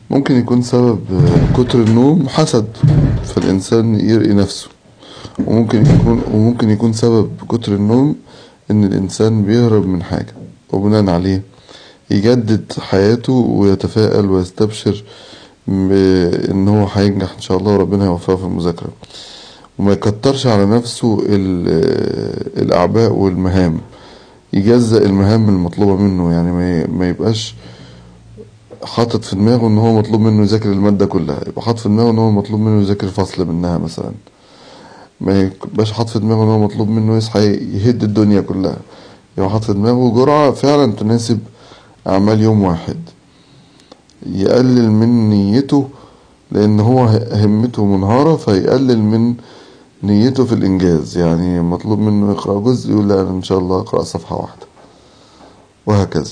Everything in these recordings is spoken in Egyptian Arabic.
ممكن يكون سبب كتر النوم حسد فالإنسان يرقي نفسه وممكن يكون وممكن يكون سبب كتر النوم إن الإنسان بيهرب من حاجة وبناء عليه يجدد حياته ويتفائل ويستبشر بإن هو هينجح إن شاء الله وربنا يوفقه في المذاكرة وما يكترش على نفسه الأعباء والمهام يجزأ المهام المطلوبة منه يعني ما يبقاش حاطط في دماغه ان هو مطلوب منه يذاكر المادة كلها يبقى حاطط في دماغه ان هو مطلوب منه يذاكر فصل منها مثلا ما يبقاش حاطط في دماغه ان هو مطلوب منه يصحى يهد الدنيا كلها يبقى حاطط في دماغه جرعة فعلا تناسب أعمال يوم واحد يقلل من نيته لأن هو همته منهارة فيقلل من نيته في الإنجاز يعني مطلوب منه يقرأ جزء يقول لا إن شاء الله أقرأ صفحة واحدة وهكذا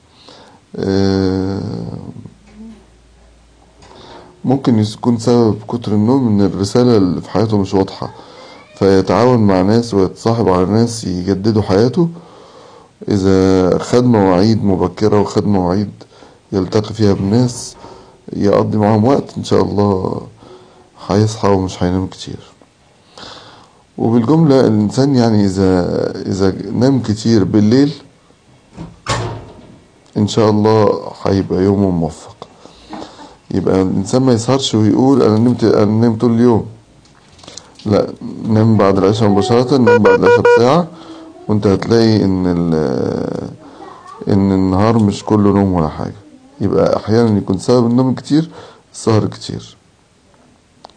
ممكن يكون سبب كتر النوم ان الرسالة اللي في حياته مش واضحة فيتعاون مع ناس ويتصاحب على ناس يجددوا حياته اذا خد مواعيد مبكرة وخد مواعيد يلتقي فيها بناس يقضي معاهم وقت ان شاء الله هيصحى ومش هينام كتير وبالجملة الانسان يعني اذا اذا نام كتير بالليل ان شاء الله هيبقى يومه موفق يبقى الانسان ما يسهرش ويقول انا نمت انا نمت طول اليوم لا نام بعد العشاء مباشرة نام بعد العشاء بساعة وانت هتلاقي ان ان النهار مش كله نوم ولا حاجة يبقى احيانا يكون سبب النوم كتير السهر كتير